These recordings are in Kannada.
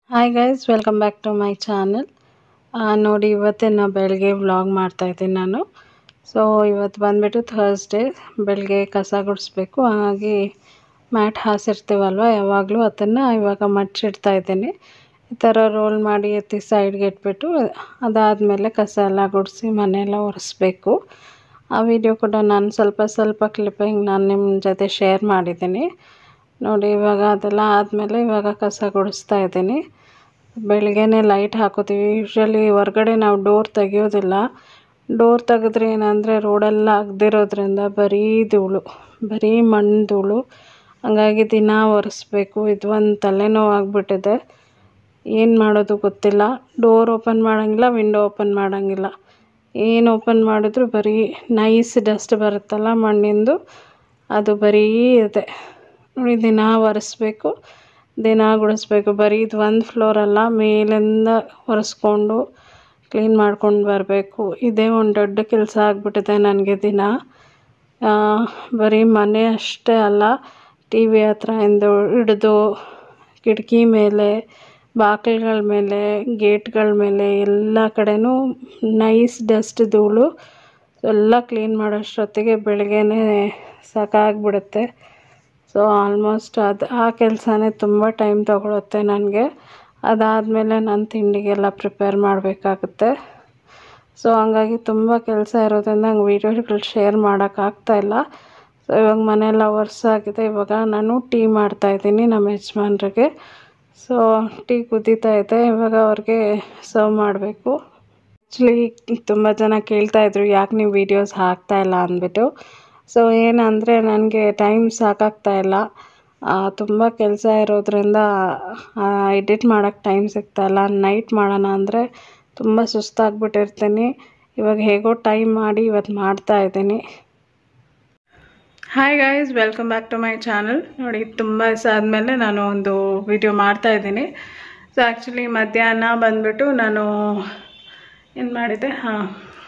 hi guys welcome back to my channel ನೋಡಿ ಇವತ್ತಿನ ಬೆಳಗ್ಗೆ ವ್ಲಾಗ್ ಮಾಡ್ತಾಯಿದ್ದೀನಿ ನಾನು ಸೊ ಇವತ್ತು ಬಂದುಬಿಟ್ಟು ಥರ್ಸ್ಡೇ ಬೆಳಗ್ಗೆ ಕಸ ಗುಡಿಸ್ಬೇಕು ಹಾಗಾಗಿ ಮ್ಯಾಟ್ ಹಾಸಿರ್ತೀವಲ್ವ ಯಾವಾಗಲೂ ಅದನ್ನು ಇವಾಗ ಮಡ್ಚಿಡ್ತಾ ಇದ್ದೀನಿ ಈ ಥರ ರೋಲ್ ಮಾಡಿ ಎತ್ತಿ ಸೈಡ್ಗೆ ಇಟ್ಬಿಟ್ಟು ಅದಾದಮೇಲೆ ಕಸ ಎಲ್ಲ ಗುಡಿಸಿ ಮನೆಯೆಲ್ಲ ಒರೆಸ್ಬೇಕು ಆ ವಿಡಿಯೋ ಕೂಡ ನಾನು ಸ್ವಲ್ಪ ಸ್ವಲ್ಪ ಕ್ಲಿಪ್ಪಿಂಗ್ ನಾನು ನಿಮ್ಮ ಜೊತೆ ಶೇರ್ ಮಾಡಿದ್ದೀನಿ ನೋಡಿ ಇವಾಗ ಅದೆಲ್ಲ ಆದಮೇಲೆ ಇವಾಗ ಕಸ ಗುಡಿಸ್ತಾ ಇದ್ದೀನಿ ಬೆಳಗ್ಗೆನೇ ಲೈಟ್ ಹಾಕೋತೀವಿ ಯೂಶ್ವಲಿ ಹೊರ್ಗಡೆ ನಾವು ಡೋರ್ ತೆಗಿಯೋದಿಲ್ಲ ಡೋರ್ ತೆಗೆದ್ರೆ ಏನಂದರೆ ರೋಡೆಲ್ಲ ಅಗ್ದಿರೋದ್ರಿಂದ ಬರೀ ಧೂಳು ಬರೀ ಮಣ್ಣು ಧೂಳು ಹಂಗಾಗಿ ದಿನ ಒರೆಸ್ಬೇಕು ಇದು ಒಂದು ತಲೆನೋವು ಆಗಿಬಿಟ್ಟಿದೆ ಏನು ಮಾಡೋದು ಗೊತ್ತಿಲ್ಲ ಡೋರ್ ಓಪನ್ ಮಾಡೋಂಗಿಲ್ಲ ವಿಂಡೋ ಓಪನ್ ಮಾಡೋಂಗಿಲ್ಲ ಏನು ಓಪನ್ ಮಾಡಿದ್ರು ಬರೀ ನೈಸ್ ಡಸ್ಟ್ ಬರುತ್ತಲ್ಲ ಮಣ್ಣಿಂದು ಅದು ಬರೀ ಇದೆ ನೋಡಿ ದಿನ ಒರೆಸ್ಬೇಕು ದಿನ ಗುಡಿಸ್ಬೇಕು ಬರೀ ಇದು ಒಂದು ಫ್ಲೋರಲ್ಲ ಮೇಲಿಂದ ಒರೆಸ್ಕೊಂಡು ಕ್ಲೀನ್ ಮಾಡ್ಕೊಂಡು ಬರಬೇಕು ಇದೇ ಒಂದು ದೊಡ್ಡ ಕೆಲಸ ಆಗಿಬಿಟ್ಟಿದೆ ನನಗೆ ದಿನ ಬರೀ ಮನೆ ಅಷ್ಟೇ ಅಲ್ಲ ಟಿ ವಿ ಹತ್ರದಿಂದ ಹಿಡಿದು ಕಿಟಕಿ ಮೇಲೆ ಬಾಗಿಲುಗಳ ಮೇಲೆ ಗೇಟ್ಗಳ ಮೇಲೆ ಎಲ್ಲ ಕಡೆನೂ ನೈಸ್ ಡಸ್ಟ್ ಧೂಳು ಎಲ್ಲ ಕ್ಲೀನ್ ಮಾಡೋಷ್ಟೊತ್ತಿಗೆ ಬೆಳಗ್ಗೆನೇ ಸಾಕಾಗ್ಬಿಡುತ್ತೆ ಸೊ ಆಲ್ಮೋಸ್ಟ್ ಅದು ಆ ಕೆಲಸನೇ ತುಂಬ ಟೈಮ್ ತೊಗೊಳುತ್ತೆ ನನಗೆ ಅದಾದಮೇಲೆ ನಾನು ತಿಂಡಿಗೆಲ್ಲ ಪ್ರಿಪೇರ್ ಮಾಡಬೇಕಾಗುತ್ತೆ ಸೊ ಹಂಗಾಗಿ ತುಂಬ ಕೆಲಸ ಇರೋದ್ರಿಂದ ನಂಗೆ ವೀಡಿಯೋಗಳು ಶೇರ್ ಮಾಡೋಕ್ಕಾಗ್ತಾಯಿಲ್ಲ ಸೊ ಇವಾಗ ಮನೆಯೆಲ್ಲ ಒರೆಸಾಗಿದೆ ಇವಾಗ ನಾನು ಟೀ ಮಾಡ್ತಾಯಿದ್ದೀನಿ ನಮ್ಮ ಯಜಮಾನ್ರಿಗೆ ಸೊ ಟೀ ಕುದೀತಾ ಇದೆ ಇವಾಗ ಅವ್ರಿಗೆ ಸರ್ವ್ ಮಾಡಬೇಕು ಆ್ಯಕ್ಚುಲಿ ತುಂಬ ಜನ ಕೇಳ್ತಾಯಿದ್ರು ಯಾಕೆ ನೀವು ವೀಡಿಯೋಸ್ ಹಾಕ್ತಾಯಿಲ್ಲ ಅಂದ್ಬಿಟ್ಟು ಸೊ ಏನಂದರೆ ನನಗೆ ಟೈಮ್ ಸಾಕಾಗ್ತಾಯಿಲ್ಲ ತುಂಬ ಕೆಲಸ ಇರೋದ್ರಿಂದ ಎಡಿಟ್ ಮಾಡೋಕ್ಕೆ ಟೈಮ್ ಸಿಗ್ತಾಯಿಲ್ಲ ನೈಟ್ ಮಾಡೋಣ ಅಂದರೆ ತುಂಬ ಸುಸ್ತಾಗ್ಬಿಟ್ಟಿರ್ತೀನಿ ಇವಾಗ ಹೇಗೋ ಟೈಮ್ ಮಾಡಿ ಇವತ್ತು ಮಾಡ್ತಾಯಿದ್ದೀನಿ hi guys welcome back to my channel ನೋಡಿ ತುಂಬ ದಿವಸ ಆದಮೇಲೆ ನಾನು ಒಂದು ವಿಡಿಯೋ ಮಾಡ್ತಾಯಿದ್ದೀನಿ ಸೊ ಆ್ಯಕ್ಚುಲಿ ಮಧ್ಯಾಹ್ನ ಬಂದುಬಿಟ್ಟು ನಾನು ಏನು ಮಾಡಿದೆ ಹಾಂ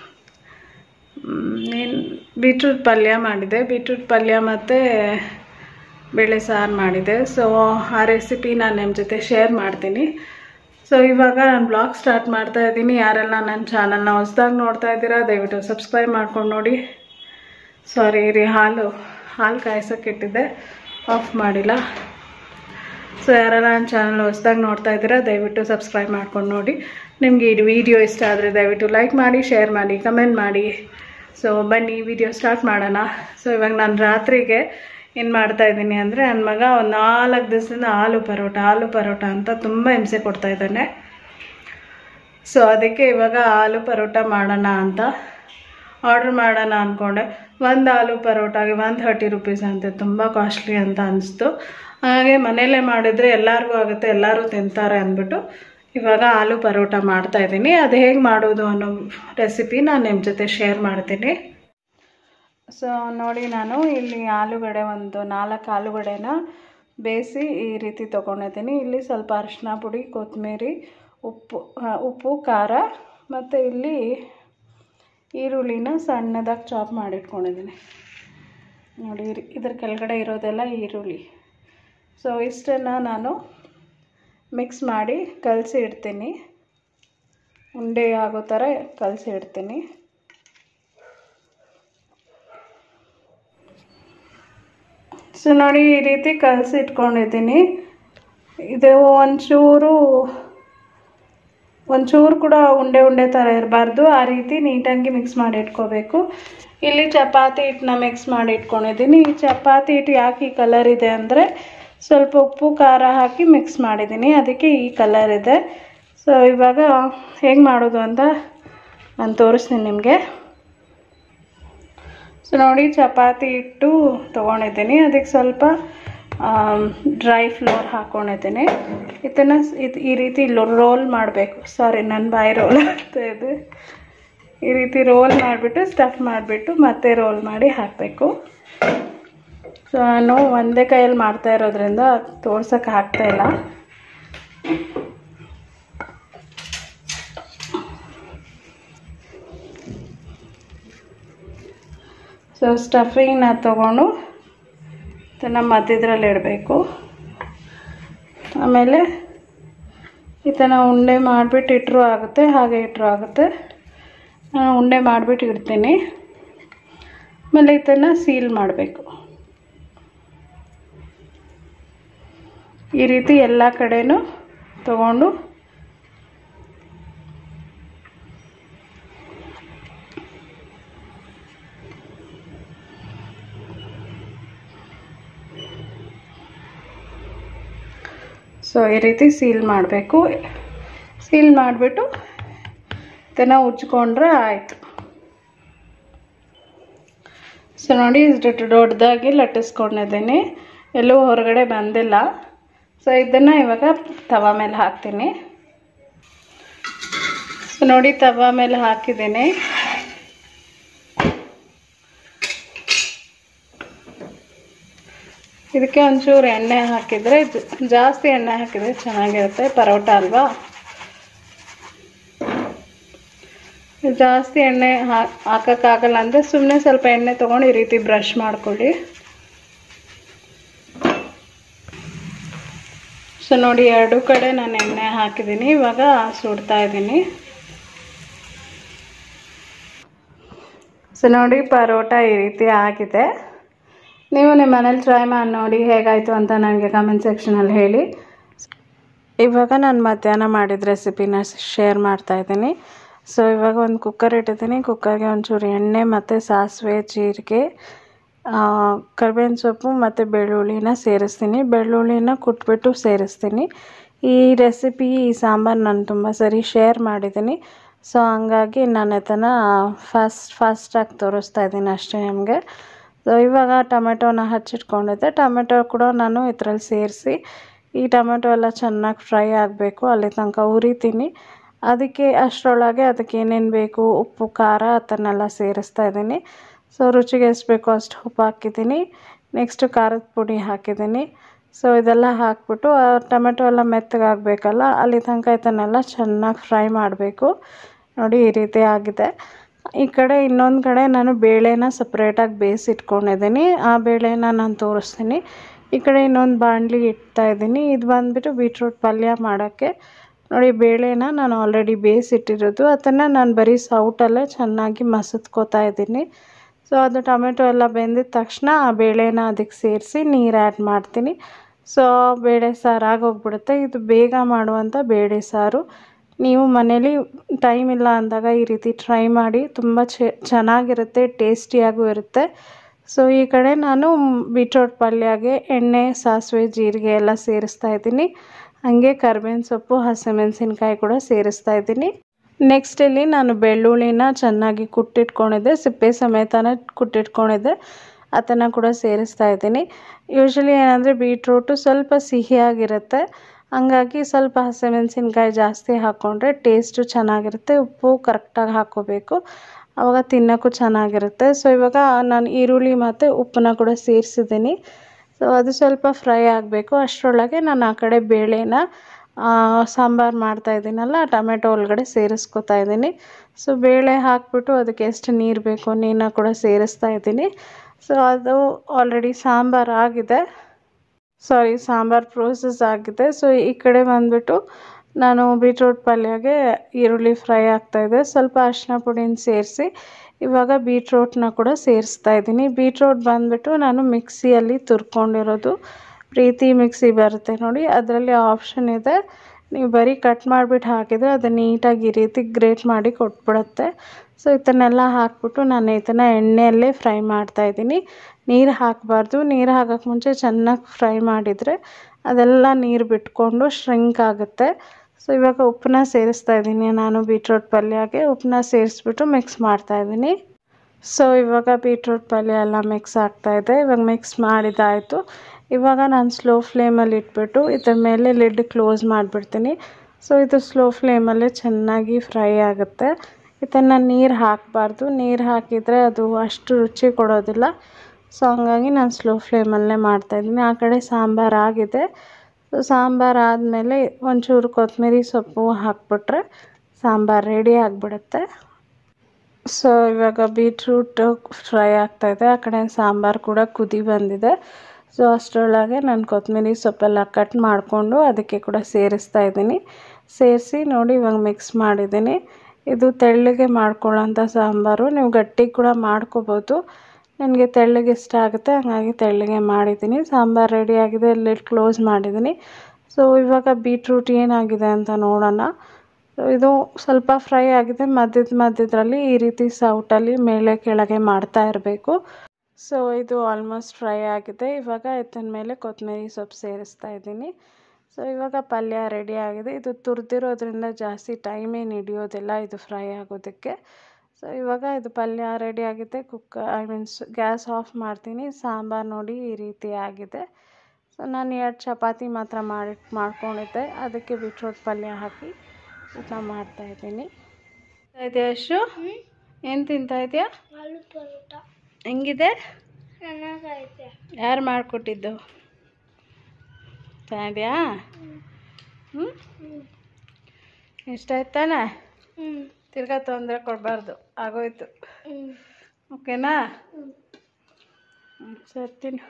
ಏನು ಬೀಟ್ರೂಟ್ ಪಲ್ಯ ಮಾಡಿದೆ ಬೀಟ್ರೂಟ್ ಪಲ್ಯ ಮತ್ತು ಬೇಳೆ ಸಾರು ಮಾಡಿದೆ ಸೊ ಆ ರೆಸಿಪಿ ನಾನು ನಿಮ್ಮ ಜೊತೆ ಶೇರ್ ಮಾಡ್ತೀನಿ ಸೊ ಇವಾಗ ನಾನು ಬ್ಲಾಗ್ ಸ್ಟಾರ್ಟ್ ಮಾಡ್ತಾ ಇದ್ದೀನಿ ಯಾರೆಲ್ಲ ನನ್ನ ಚಾನಲ್ನ ಹೊಸ್ದಾಗಿ ನೋಡ್ತಾ ಇದ್ದೀರಾ ದಯವಿಟ್ಟು ಸಬ್ಸ್ಕ್ರೈಬ್ ಮಾಡ್ಕೊಂಡು ನೋಡಿ ಸಾರಿ ರೀ ಹಾಲು ಹಾಲು ಕಾಯ್ಸೋಕ್ಕಿಟ್ಟಿದ್ದೆ ಆಫ್ ಮಾಡಿಲ್ಲ ಸೊ ಯಾರೆಲ್ಲ ನನ್ನ ಚಾನಲ್ ಹೊಸ್ದಾಗಿ ನೋಡ್ತಾ ಇದ್ದೀರಾ ದಯವಿಟ್ಟು ಸಬ್ಸ್ಕ್ರೈಬ್ ಮಾಡ್ಕೊಂಡು ನೋಡಿ ನಿಮಗೆ ಈ ವಿಡಿಯೋ ಇಷ್ಟ ಆದರೆ ದಯವಿಟ್ಟು ಲೈಕ್ ಮಾಡಿ ಶೇರ್ ಮಾಡಿ ಕಮೆಂಟ್ ಮಾಡಿ ಸೊ ಬನ್ನಿ ವಿಡಿಯೋ ಸ್ಟಾರ್ಟ್ ಮಾಡೋಣ ಸೊ ಇವಾಗ ನಾನು ರಾತ್ರಿಗೆ ಏನು ಮಾಡ್ತಾಯಿದ್ದೀನಿ ಅಂದರೆ ನನ್ನ ಮಗ ಒಂದು ನಾಲ್ಕು ದಿವಸದಿಂದ ಆಲೂ ಪರೋಟ ಆಲೂ ಪರೋಟ ಅಂತ ತುಂಬ ಹಿಂಸೆ ಕೊಡ್ತಾ ಇದ್ದಾನೆ ಸೊ ಅದಕ್ಕೆ ಇವಾಗ ಆಲೂ ಪರೋಟ ಮಾಡೋಣ ಅಂತ ಆರ್ಡ್ರ್ ಮಾಡೋಣ ಅಂದ್ಕೊಂಡೆ ಒಂದು ಆಲೂ ಪರೋಟಾಗೆ ಒನ್ ಥರ್ಟಿ ರುಪೀಸ್ ಅಂತೆ ತುಂಬ ಕಾಸ್ಟ್ಲಿ ಅಂತ ಅನಿಸ್ತು ಹಾಗೆ ಮನೆಯಲ್ಲೇ ಮಾಡಿದರೆ ಎಲ್ಲರಿಗೂ ಆಗುತ್ತೆ ಎಲ್ಲರೂ ತಿಂತಾರೆ ಅಂದ್ಬಿಟ್ಟು ಇವಾಗ ಆಲೂ ಪರೋಟ ಮಾಡ್ತಾಯಿದ್ದೀನಿ ಅದು ಹೇಗೆ ಮಾಡೋದು ಅನ್ನೋ ರೆಸಿಪಿ ನಾನು ನಿಮ್ಮ ಜೊತೆ ಶೇರ್ ಮಾಡ್ತೀನಿ ಸೊ ನೋಡಿ ನಾನು ಇಲ್ಲಿ ಆಲೂಗಡ್ಡೆ ಒಂದು ನಾಲ್ಕು ಆಲೂಗಡ್ಡೆನ ಬೇಯಿಸಿ ಈ ರೀತಿ ತೊಗೊಂಡಿದ್ದೀನಿ ಇಲ್ಲಿ ಸ್ವಲ್ಪ ಅರಿಶಿನ ಪುಡಿ ಕೊತ್ತಂಬರಿ ಉಪ್ಪು ಉಪ್ಪು ಖಾರ ಮತ್ತು ಇಲ್ಲಿ ಈರುಳ್ಳಿನ ಸಣ್ಣದಾಗಿ ಚಾಪ್ ಮಾಡಿಟ್ಕೊಂಡಿದ್ದೀನಿ ನೋಡಿ ಇದ್ರ ಕೆಳಗಡೆ ಇರೋದೆಲ್ಲ ಈರುಳ್ಳಿ ಸೊ ಇಷ್ಟನ್ನು ನಾನು ಮಿಕ್ಸ್ ಮಾಡಿ ಕಲಸಿ ಇಡ್ತೀನಿ ಉಂಡೆ ಆಗೋ ಥರ ಕಲಸಿ ಇಡ್ತೀನಿ ಸೊ ನೋಡಿ ಈ ರೀತಿ ಕಲಸಿ ಇಟ್ಕೊಂಡಿದ್ದೀನಿ ಇದು ಒಂಚೂರು ಒಂಚೂರು ಕೂಡ ಉಂಡೆ ಉಂಡೆ ಥರ ಇರಬಾರ್ದು ಆ ರೀತಿ ನೀಟಾಗಿ ಮಿಕ್ಸ್ ಮಾಡಿ ಇಟ್ಕೋಬೇಕು ಇಲ್ಲಿ ಚಪಾತಿ ಹಿಟ್ಟನ್ನ ಮಿಕ್ಸ್ ಮಾಡಿ ಇಟ್ಕೊಂಡಿದ್ದೀನಿ ಈ ಚಪಾತಿ ಹಿಟ್ಟು ಯಾಕೆ ಈ ಕಲರ್ ಇದೆ ಅಂದರೆ ಸ್ವಲ್ಪ ಉಪ್ಪು ಖಾರ ಹಾಕಿ ಮಿಕ್ಸ್ ಮಾಡಿದ್ದೀನಿ ಅದಕ್ಕೆ ಈ ಕಲರ್ ಇದೆ ಸೊ ಇವಾಗ ಹೇಗೆ ಮಾಡೋದು ಅಂತ ನಾನು ತೋರಿಸ್ತೀನಿ ನಿಮಗೆ ಸೊ ನೋಡಿ ಚಪಾತಿ ಹಿಟ್ಟು ತೊಗೊಂಡಿದ್ದೀನಿ ಅದಕ್ಕೆ ಸ್ವಲ್ಪ ಡ್ರೈ ಫ್ಲೋರ್ ಹಾಕ್ಕೊಂಡಿದ್ದೀನಿ ಇದನ್ನು ಇದು ಈ ರೀತಿ ರೋಲ್ ಮಾಡಬೇಕು ಸಾರಿ ನನ್ನ ಬಾಯಿ ರೋಲ್ ಆಗ್ತಾ ಇದೆ ಈ ರೀತಿ ರೋಲ್ ಮಾಡಿಬಿಟ್ಟು ಸ್ಟಫ್ ಮಾಡಿಬಿಟ್ಟು ಮತ್ತೆ ರೋಲ್ ಮಾಡಿ ಹಾಕಬೇಕು ಸೊ ನಾನು ಒಂದೇ ಕೈಯಲ್ಲಿ ಮಾಡ್ತಾ ಇರೋದ್ರಿಂದ ತೋರ್ಸೋಕೆ ಆಗ್ತಾಯಿಲ್ಲ ಸೊ ಸ್ಟಫಿಂಗ್ನ ತೊಗೊಂಡು ಇದನ್ನು ಮಧ್ಯದ್ರಲ್ಲಿ ಇಡಬೇಕು ಆಮೇಲೆ ಈ ಥರ ಉಂಡೆ ಮಾಡಿಬಿಟ್ಟು ಇಟ್ಟರು ಆಗುತ್ತೆ ಹಾಗೆ ಇಟ್ಟರು ಆಗುತ್ತೆ ನಾನು ಉಂಡೆ ಮಾಡಿಬಿಟ್ಟು ಇಡ್ತೀನಿ ಆಮೇಲೆ ಇದನ್ನು ಸೀಲ್ ಮಾಡಬೇಕು ಈ ರೀತಿ ಎಲ್ಲ ಕಡೆನೂ ತಗೊಂಡು ಸೊ ಈ ರೀತಿ ಸೀಲ್ ಮಾಡಬೇಕು ಸೀಲ್ ಮಾಡಿಬಿಟ್ಟು ಇದನ್ನು ಉಜ್ಕೊಂಡ್ರೆ ಆಯಿತು ಸೊ ನೋಡಿ ಇಷ್ಟು ದೊಡ್ಡದಾಗಿ ಲಟ್ಟಿಸ್ಕೊಂಡಿದ್ದೀನಿ ಎಲ್ಲೂ ಹೊರಗಡೆ ಬಂದಿಲ್ಲ ಸೊ ಇದನ್ನು ಇವಾಗ ತವ ಮೇಲೆ ಹಾಕ್ತೀನಿ ಸೊ ನೋಡಿ ತವ ಮೇಲೆ ಹಾಕಿದ್ದೀನಿ ಇದಕ್ಕೆ ಒಂಚೂರು ಎಣ್ಣೆ ಹಾಕಿದರೆ ಜಾಸ್ತಿ ಎಣ್ಣೆ ಹಾಕಿದರೆ ಚೆನ್ನಾಗಿರುತ್ತೆ ಪರೋಟ ಅಲ್ವಾ ಜಾಸ್ತಿ ಎಣ್ಣೆ ಹಾಕೋಕ್ಕಾಗಲ್ಲ ಅಂದರೆ ಸುಮ್ಮನೆ ಸ್ವಲ್ಪ ಎಣ್ಣೆ ತೊಗೊಂಡು ಈ ರೀತಿ ಬ್ರಷ್ ಮಾಡ್ಕೊಳ್ಳಿ ಸೊ ನೋಡಿ ಎರಡು ಕಡೆ ನಾನು ಎಣ್ಣೆ ಹಾಕಿದ್ದೀನಿ ಇವಾಗ ಸುಡ್ತಾ ಇದ್ದೀನಿ ಸೊ ನೋಡಿ ಪರೋಟ ಈ ರೀತಿ ಆಗಿದೆ ನೀವು ನಿಮ್ಮ ಮನೇಲಿ ಟ್ರೈ ಮಾಡಿ ನೋಡಿ ಹೇಗಾಯಿತು ಅಂತ ನನಗೆ ಕಮೆಂಟ್ ಸೆಕ್ಷನಲ್ಲಿ ಹೇಳಿ ಇವಾಗ ನಾನು ಮಧ್ಯಾಹ್ನ ಮಾಡಿದ ರೆಸಿಪಿನ ಶೇರ್ ಮಾಡ್ತಾಯಿದ್ದೀನಿ ಸೊ ಇವಾಗ ಒಂದು ಕುಕ್ಕರ್ ಇಟ್ಟಿದ್ದೀನಿ ಕುಕ್ಕರ್ಗೆ ಒಂಚೂರು ಎಣ್ಣೆ ಮತ್ತು ಸಾಸಿವೆ ಜೀರಿಗೆ ಕರ್ಬೇವಿನ ಸೊಪ್ಪು ಮತ್ತು ಬೆಳ್ಳುಳ್ಳಿನ ಸೇರಿಸ್ತೀನಿ ಬೆಳ್ಳುಳ್ಳಿನ ಕುಟ್ಬಿಟ್ಟು ಸೇರಿಸ್ತೀನಿ ಈ ರೆಸಿಪಿ ಈ ಸಾಂಬಾರು ನಾನು ತುಂಬ ಸರಿ ಶೇರ್ ಮಾಡಿದ್ದೀನಿ ಸೊ ಹಂಗಾಗಿ ನಾನು ಅದನ್ನು ಫಾಸ್ಟ್ ಫಾಸ್ಟಾಗಿ ತೋರಿಸ್ತಾ ಇದ್ದೀನಿ ಅಷ್ಟೇ ನಿಮಗೆ ಸೊ ಇವಾಗ ಟೊಮೆಟೊನ ಹಚ್ಚಿಟ್ಕೊಂಡಿದ್ದೆ ಟೊಮೆಟೊ ಕೂಡ ನಾನು ಇದರಲ್ಲಿ ಸೇರಿಸಿ ಈ ಟೊಮೆಟೊ ಎಲ್ಲ ಚೆನ್ನಾಗಿ ಫ್ರೈ ಆಗಬೇಕು ಅಲ್ಲಿ ತನಕ ಉರಿತೀನಿ ಅದಕ್ಕೆ ಅಷ್ಟರೊಳಗೆ ಅದಕ್ಕೆ ಏನೇನು ಬೇಕು ಉಪ್ಪು ಖಾರ ಅದನ್ನೆಲ್ಲ ಸೇರಿಸ್ತಾ ಇದ್ದೀನಿ ಸೊ ರುಚಿಗೆ ಎಷ್ಟು ಬೇಕೋ ಅಷ್ಟು ಉಪ್ಪು ಹಾಕಿದ್ದೀನಿ ನೆಕ್ಸ್ಟು ಖಾರದ ಪುಡಿ ಹಾಕಿದ್ದೀನಿ ಸೊ ಇದೆಲ್ಲ ಹಾಕ್ಬಿಟ್ಟು ಟೊಮೆಟೊ ಎಲ್ಲ ಮೆತ್ತಗಾಗಬೇಕಲ್ಲ ಅಲ್ಲಿ ತನಕ ಇದನ್ನೆಲ್ಲ ಚೆನ್ನಾಗಿ ಫ್ರೈ ಮಾಡಬೇಕು ನೋಡಿ ಈ ರೀತಿ ಆಗಿದೆ ಈ ಕಡೆ ಇನ್ನೊಂದು ಕಡೆ ನಾನು ಬೇಳೆನ ಸಪ್ರೇಟಾಗಿ ಬೇಯಿಸಿಟ್ಕೊಂಡಿದ್ದೀನಿ ಆ ಬೇಳೆನ ನಾನು ತೋರಿಸ್ತೀನಿ ಈ ಕಡೆ ಇನ್ನೊಂದು ಬಾಣಲಿ ಇಡ್ತಾ ಇದ್ದೀನಿ ಇದು ಬಂದುಬಿಟ್ಟು ಬೀಟ್ರೂಟ್ ಪಲ್ಯ ಮಾಡೋಕ್ಕೆ ನೋಡಿ ಬೇಳೆನ ನಾನು ಆಲ್ರೆಡಿ ಬೇಯಿಸಿಟ್ಟಿರೋದು ಅದನ್ನು ನಾನು ಬರೀ ಸೌಟಲ್ಲೇ ಚೆನ್ನಾಗಿ ಮಸತ್ಕೋತಾ ಇದ್ದೀನಿ ಸೊ ಅದು ಟೊಮೆಟೊ ಎಲ್ಲ ಬೆಂದಿದ ತಕ್ಷಣ ಆ ಬೇಳೆನ ಅದಕ್ಕೆ ಸೇರಿಸಿ ನೀರು ಆ್ಯಡ್ ಮಾಡ್ತೀನಿ ಸೊ ಬೇಳೆ ಸಾರು ಆಗೋಗ್ಬಿಡುತ್ತೆ ಇದು ಬೇಗ ಮಾಡುವಂಥ ಬೇಳೆ ಸಾರು ನೀವು ಮನೇಲಿ ಟೈಮ್ ಇಲ್ಲ ಅಂದಾಗ ಈ ರೀತಿ ಟ್ರೈ ಮಾಡಿ ತುಂಬ ಚೆನ್ನಾಗಿರುತ್ತೆ ಟೇಸ್ಟಿಯಾಗೂ ಇರುತ್ತೆ ಸೊ ಈ ಕಡೆ ನಾನು ಬೀಟ್ರೋಟ್ ಪಲ್ಯಗೆ ಎಣ್ಣೆ ಸಾಸಿವೆ ಜೀರಿಗೆ ಎಲ್ಲ ಸೇರಿಸ್ತಾ ಇದ್ದೀನಿ ಹಾಗೆ ಕರ್ಬೇವಿನ ಸೊಪ್ಪು ಹಸಿಮೆಣಸಿನ್ಕಾಯಿ ಕೂಡ ಸೇರಿಸ್ತಾ ಇದ್ದೀನಿ ನೆಕ್ಸ್ಟ್ ಇಲ್ಲಿ ನಾನು ಬೆಳ್ಳುಳ್ಳಿನ ಚೆನ್ನಾಗಿ ಕುಟ್ಟಿಟ್ಕೊಂಡಿದ್ದೆ ಸಿಪ್ಪೆ ಸಮೇತನ ಕುಟ್ಟಿಟ್ಕೊಂಡಿದ್ದೆ ಅದನ್ನು ಕೂಡ ಸೇರಿಸ್ತಾ ಇದ್ದೀನಿ ಯೂಶ್ವಲಿ ಏನಂದರೆ ಬೀಟ್ರೂಟು ಸ್ವಲ್ಪ ಸಿಹಿಯಾಗಿರುತ್ತೆ ಹಂಗಾಗಿ ಸ್ವಲ್ಪ ಹಸಿಮೆಣಸಿನ್ಕಾಯಿ ಜಾಸ್ತಿ ಹಾಕ್ಕೊಂಡ್ರೆ ಟೇಸ್ಟು ಚೆನ್ನಾಗಿರುತ್ತೆ ಉಪ್ಪು ಕರೆಕ್ಟಾಗಿ ಹಾಕ್ಕೋಬೇಕು ಆವಾಗ ತಿನ್ನೋಕ್ಕೂ ಚೆನ್ನಾಗಿರುತ್ತೆ ಸೊ ಇವಾಗ ನಾನು ಈರುಳ್ಳಿ ಮತ್ತು ಉಪ್ಪನ್ನ ಕೂಡ ಸೇರಿಸಿದ್ದೀನಿ ಸೊ ಅದು ಸ್ವಲ್ಪ ಫ್ರೈ ಆಗಬೇಕು ಅಷ್ಟರೊಳಗೆ ನಾನು ಆ ಕಡೆ ಬೇಳೆನ ಸಾಂಬಾರು ಮಾಡ್ತಾ ಇದ್ದೀನಲ್ಲ ಟೊಮೆಟೊ ಒಳಗಡೆ ಸೇರಿಸ್ಕೊತಾ ಇದ್ದೀನಿ ಸೊ ಬೇಳೆ ಹಾಕ್ಬಿಟ್ಟು ಅದಕ್ಕೆ ಎಷ್ಟು ನೀರು ಬೇಕು ನೀರನ್ನ ಕೂಡ ಸೇರಿಸ್ತಾ ಇದ್ದೀನಿ ಸೊ ಅದು ಆಲ್ರೆಡಿ ಸಾಂಬಾರು ಆಗಿದೆ ಸಾರಿ ಸಾಂಬಾರು ಪ್ರೋಸೆಸ್ ಆಗಿದೆ ಸೊ ಈ ಕಡೆ ಬಂದುಬಿಟ್ಟು ನಾನು ಬೀಟ್ರೂಟ್ ಪಲ್ಯಗೆ ಈರುಳ್ಳಿ ಫ್ರೈ ಆಗ್ತಾಯಿದೆ ಸ್ವಲ್ಪ ಅರಿಶಿನ ಪುಡಿನ ಸೇರಿಸಿ ಇವಾಗ ಬೀಟ್ರೋಟ್ನ ಕೂಡ ಸೇರಿಸ್ತಾ ಇದ್ದೀನಿ ಬೀಟ್ರೋಟ್ ಬಂದುಬಿಟ್ಟು ನಾನು ಮಿಕ್ಸಿಯಲ್ಲಿ ತುರ್ಕೊಂಡಿರೋದು ಪ್ರೀತಿ ಮಿಕ್ಸಿ ಬರುತ್ತೆ ನೋಡಿ ಅದರಲ್ಲಿ ಆಪ್ಷನ್ ಇದೆ ನೀವು ಬರೀ ಕಟ್ ಮಾಡಿಬಿಟ್ಟು ಹಾಕಿದರೆ ಅದು ನೀಟಾಗಿ ಈ ರೀತಿ ಗ್ರೇಟ್ ಮಾಡಿ ಕೊಟ್ಬಿಡುತ್ತೆ ಸೊ ಇದನ್ನೆಲ್ಲ ಹಾಕ್ಬಿಟ್ಟು ನಾನು ಇದನ್ನು ಎಣ್ಣೆಯಲ್ಲೇ ಫ್ರೈ ಮಾಡ್ತಾಯಿದ್ದೀನಿ ನೀರು ಹಾಕಬಾರ್ದು ನೀರು ಹಾಕೋಕ್ಕೆ ಮುಂಚೆ ಚೆನ್ನಾಗಿ ಫ್ರೈ ಮಾಡಿದರೆ ಅದೆಲ್ಲ ನೀರು ಬಿಟ್ಕೊಂಡು ಶ್ರಿಂಕ್ ಆಗುತ್ತೆ ಸೊ ಇವಾಗ ಉಪ್ಪನ್ನ ಸೇರಿಸ್ತಾ ಇದ್ದೀನಿ ನಾನು ಬೀಟ್ರೋಟ್ ಪಲ್ಯಗೆ ಉಪ್ಪನ್ನ ಸೇರಿಸ್ಬಿಟ್ಟು ಮಿಕ್ಸ್ ಮಾಡ್ತಾಯಿದ್ದೀನಿ ಸೊ ಇವಾಗ ಬೀಟ್ರೂಟ್ ಪಲ್ಯ ಎಲ್ಲ ಮಿಕ್ಸ್ ಆಗ್ತಾಯಿದೆ ಇವಾಗ ಮಿಕ್ಸ್ ಮಾಡಿದ್ದಾಯಿತು ಇವಾಗ ನಾನು ಸ್ಲೋ ಫ್ಲೇಮಲ್ಲಿ ಇಟ್ಬಿಟ್ಟು ಇದ್ರ ಮೇಲೆ ಲಿಡ್ ಕ್ಲೋಸ್ ಮಾಡಿಬಿಡ್ತೀನಿ ಸೊ ಇದು ಸ್ಲೋ ಫ್ಲೇಮಲ್ಲೇ ಚೆನ್ನಾಗಿ ಫ್ರೈ ಆಗುತ್ತೆ ಇದನ್ನು ನೀರು ಹಾಕಬಾರ್ದು ನೀರು ಹಾಕಿದರೆ ಅದು ಅಷ್ಟು ರುಚಿ ಕೊಡೋದಿಲ್ಲ ಸೊ ಹಂಗಾಗಿ ನಾನು ಸ್ಲೋ ಫ್ಲೇಮಲ್ಲೇ ಮಾಡ್ತಾಯಿದ್ದೀನಿ ಆ ಕಡೆ ಸಾಂಬಾರು ಆಗಿದೆ ಸೊ ಸಾಂಬಾರು ಆದಮೇಲೆ ಒಂಚೂರು ಕೊತ್ತಂಬರಿ ಸೊಪ್ಪು ಹಾಕ್ಬಿಟ್ರೆ ಸಾಂಬಾರು ರೆಡಿ ಆಗಿಬಿಡುತ್ತೆ ಸೊ ಇವಾಗ ಬೀಟ್ರೂಟ್ ಫ್ರೈ ಆಗ್ತಾಯಿದೆ ಆ ಕಡೆ ಸಾಂಬಾರು ಕೂಡ ಕುದಿ ಬಂದಿದೆ ಸೊ ಅಷ್ಟರೊಳಗೆ ನಾನು ಕೊತ್ತಂಬರಿ ಸೊಪ್ಪೆಲ್ಲ ಕಟ್ ಮಾಡಿಕೊಂಡು ಅದಕ್ಕೆ ಕೂಡ ಸೇರಿಸ್ತಾ ಇದ್ದೀನಿ ಸೇರಿಸಿ ನೋಡಿ ಇವಾಗ ಮಿಕ್ಸ್ ಮಾಡಿದ್ದೀನಿ ಇದು ತೆಳ್ಳಗೆ ಮಾಡ್ಕೊಳ್ಳೋಂಥ ಸಾಂಬಾರು ನೀವು ಗಟ್ಟಿಗೆ ಕೂಡ ಮಾಡ್ಕೋಬೋದು ನನಗೆ ತೆಳ್ಳಗೆ ಇಷ್ಟ ಆಗುತ್ತೆ ಹಾಗಾಗಿ ತೆಳ್ಳಗೆ ಮಾಡಿದ್ದೀನಿ ಸಾಂಬಾರು ರೆಡಿಯಾಗಿದೆ ಲಿಡ್ ಕ್ಲೋಸ್ ಮಾಡಿದ್ದೀನಿ ಸೊ ಇವಾಗ ಬೀಟ್ರೂಟ್ ಏನಾಗಿದೆ ಅಂತ ನೋಡೋಣ ಸೊ ಇದು ಸ್ವಲ್ಪ ಫ್ರೈ ಆಗಿದೆ ಮಧ್ಯದ ಮಧ್ಯದ್ರಲ್ಲಿ ಈ ರೀತಿ ಸೌಟಲ್ಲಿ ಮೇಲೆ ಕೆಳಗೆ ಮಾಡ್ತಾ ಇರಬೇಕು ಸೊ ಇದು ಆಲ್ಮೋಸ್ಟ್ ಫ್ರೈ ಆಗಿದೆ ಇವಾಗ ಎತ್ತಿನ ಮೇಲೆ ಕೊತ್ತಂಬರಿ ಸೊಪ್ಪು ಸೇರಿಸ್ತಾ ಇದ್ದೀನಿ ಸೊ ಇವಾಗ ಪಲ್ಯ ರೆಡಿ ಆಗಿದೆ ಇದು ತುರಿದಿರೋದ್ರಿಂದ ಜಾಸ್ತಿ ಟೈಮ್ ಏನು ಹಿಡಿಯೋದಿಲ್ಲ ಇದು ಫ್ರೈ ಆಗೋದಕ್ಕೆ ಸೊ ಇವಾಗ ಇದು ಪಲ್ಯ ರೆಡಿ ಆಗಿದೆ ಕುಕ್ಕ ಐ ಮೀನ್ಸ್ ಗ್ಯಾಸ್ ಆಫ್ ಮಾಡ್ತೀನಿ ಸಾಂಬಾರು ನೋಡಿ ಈ ರೀತಿ ಆಗಿದೆ ಸೊ ನಾನು ಎರಡು ಚಪಾತಿ ಮಾತ್ರ ಮಾಡಿ ಮಾಡ್ಕೊಂಡಿದ್ದೆ ಅದಕ್ಕೆ ಬೀಟ್ರೋಟ್ ಪಲ್ಯ ಹಾಕಿ ಊಟ ಮಾಡ್ತಾಯಿದ್ದೀನಿ ಇದೆಯಾ ಅಶು ಏನು ತಿಂತಾ ಇದೆಯಾ ಆಲೂ ಪರೋಟ ಹೆಂಗಿದೆ ಚೆನ್ನಾಗೈತೆ ಯಾರು ಮಾಡಿಕೊಟ್ಟಿದ್ದು ಚೆನ್ನಾಗಿದೆಯಾ ಹ್ಞೂ ಇಷ್ಟ ಆಯ್ತಾನೆ ಹ್ಞೂ ತಿರ್ಗಾ ತೊಂದರೆ ಕೊಡಬಾರ್ದು ಆಗೋಯ್ತು ಹ್ಞೂ ಓಕೆನಾ ಹ್ಞೂ ಸರಿ ತಿನ್ನು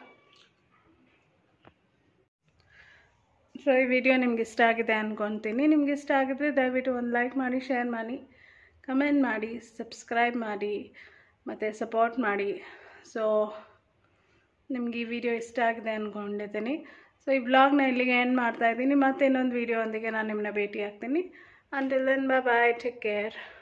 ಸೊ ಈ ವಿಡಿಯೋ ನಿಮ್ಗೆ ಇಷ್ಟ ಆಗಿದೆ ಅಂದ್ಕೊತೀನಿ ನಿಮ್ಗೆ ಇಷ್ಟ ಆಗಿದ್ರೆ ದಯವಿಟ್ಟು ಒಂದು ಲೈಕ್ ಮಾಡಿ ಶೇರ್ ಮಾಡಿ ಕಮೆಂಟ್ ಮಾಡಿ ಸಬ್ಸ್ಕ್ರೈಬ್ ಮಾಡಿ ಮತ್ತು ಸಪೋರ್ಟ್ ಮಾಡಿ ಸೊ ನಿಮ್ಗೆ ಈ ವಿಡಿಯೋ ಇಷ್ಟ ಆಗಿದೆ ಅಂದ್ಕೊಂಡಿದ್ದೀನಿ ಸೊ ಈ ಬ್ಲಾಗ್ನ ಇಲ್ಲಿಗೆ ಎಂಡ್ ಮಾಡ್ತಾಯಿದ್ದೀನಿ ಮತ್ತೆ ಇನ್ನೊಂದು ವಿಡಿಯೋ ಒಂದಿಗೆ ನಾನು ನಿಮ್ಮನ್ನ ಭೇಟಿ ಆಗ್ತೀನಿ until then bye take care